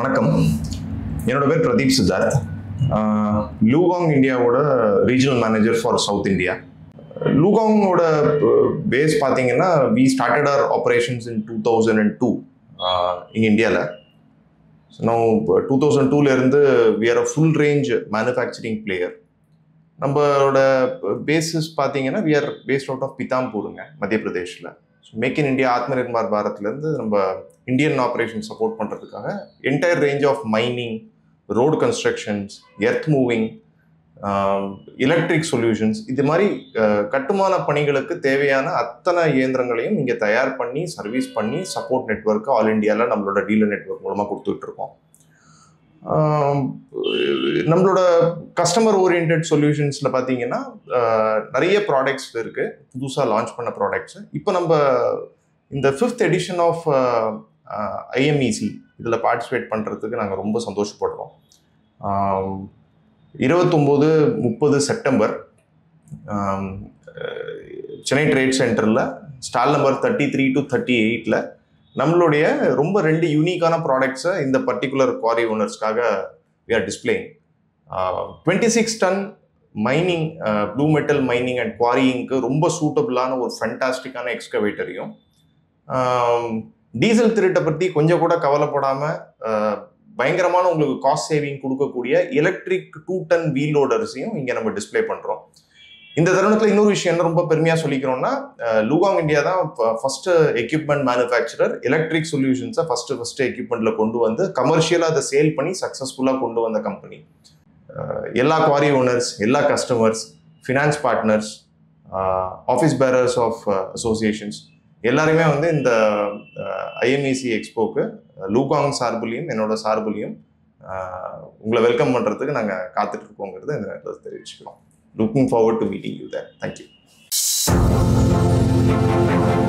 வணக்கம் என்னோட பேர் பிரதீப் சித்தார்த் லூகாங் இந்தியாவோட regional manager for south India லூகாங்கோட பேஸ் பார்த்தீங்கன்னா we started our operations in two thousand and two இங்கே இந்தியாவில் நான் டூ தௌசண்ட் டூலேருந்து we are a full range manufacturing player நம்மளோட பேசிஸ் பார்த்தீங்கன்னா we are based out of பிதாம்பூருங்க மத்திய பிரதேஷில் so make in India Aatmanirbhar பாரத்லேருந்து நம்ம இந்தியன் ஆப்ரேஷன் சப்போர்ட் பண்ணுறதுக்காக entire range of mining road constructions earth moving electric solutions இது மாதிரி அஹ், கட்டுமான பணிகளுக்கு தேவையான அத்தனை இயந்திரங்களையும் இங்கே தயார் பண்ணி சர்வீஸ் பண்ணி சப்போர்ட் நெட்வொர்க்கு ஆல் இந்தியாவில் நம்மளோட டீலர் நெட்வொர்க் மூலமாக கொடுத்துட்டு இருக்கோம் ஆம், நம்மளோட கஸ்டமர் ஓரியன்ட் சொல்யூஷன்ஸில் பார்த்தீங்கன்னா அஹ், நிறைய ப்ராடக்ட்ஸ் இருக்குது புதுசாக லான்ச் பண்ண ப்ராடக்ட்ஸ் இப்போ நம்ம இந்த ஃபிஃப்த் எடிஷன் ஆஃப் ஐஎம்இசி இதில் பார்ட்டிசிபேட் பண்ணுறதுக்கு நாங்கள் ரொம்ப சந்தோஷப்படுறோம் ஆம், இருபத்தொம்போது முப்பது செப்டம்பர் ஆம், அஹ், சென்னை ட்ரேட் சென்டரில் stall number thirty three to thirty எயிட்டில் நம்மளுடைய ரொம்ப ரெண்டு யூனிக்கான ப்ராடக்ட்ஸை இந்த பர்டிகுலர் குவாரி ஓனர்ஸ்க்காக we are displaying twenty six ton mining blue metal mining and குவாரியிங்க்கு ரொம்ப சூட்டபிளான ஒரு ஃபென்டாஸ்டிக்கான எக்ஸ்கவேட்டரையும் டீசல் திருட்டை பற்றி கொஞ்சம் கூட கவலைப்படாமல் பயங்கரமான உங்களுக்கு காஸ்ட் சேவிங் கொடுக்கக்கூடிய எலக்ட்ரிக் டூ டன் வீல் லோடர்ஸையும் இங்கே நம்ம டிஸ்ப்ளே பண்ணுறோம் இந்த தருணத்தில் இன்னொரு விஷயம் என்ன ரொம்ப பெருமையாக சொல்லிக்கிறோம்னா லூகாங் இந்தியா தான் ஃபர்ஸ்ட் எக்யூப்மெண்ட் மேனுஃபேக்சரர் எலக்ட்ரிக் சொல்யூஷன்ஸை ஃபர்ஸ்ட் ஃபர்ஸ்ட் எக்யூப்மெண்ட்டில் கொண்டு வந்து கமர்ஷியலாக அதை சேல் பண்ணி சக்ஸஸ்ஃபுல்லாக கொண்டு வந்த கம்பெனி எல்லா குவாரி ஓனர்ஸ் எல்லா customers finance partners office bearers of associations எல்லாருமே வந்து இந்த ஐஎம்இசி எக்ஸ்போக்கு லூகாங் சார்புலையும் என்னோட சார்புலையும் அஹ், உங்களை வெல்கம் பண்ணுறதுக்கு நாங்கள் காத்துட்டு இருக்கோங்கிறத இந்த நேரத்தில் தெரிவிச்சுக்கிறோம் looking forward to meeting you there thank you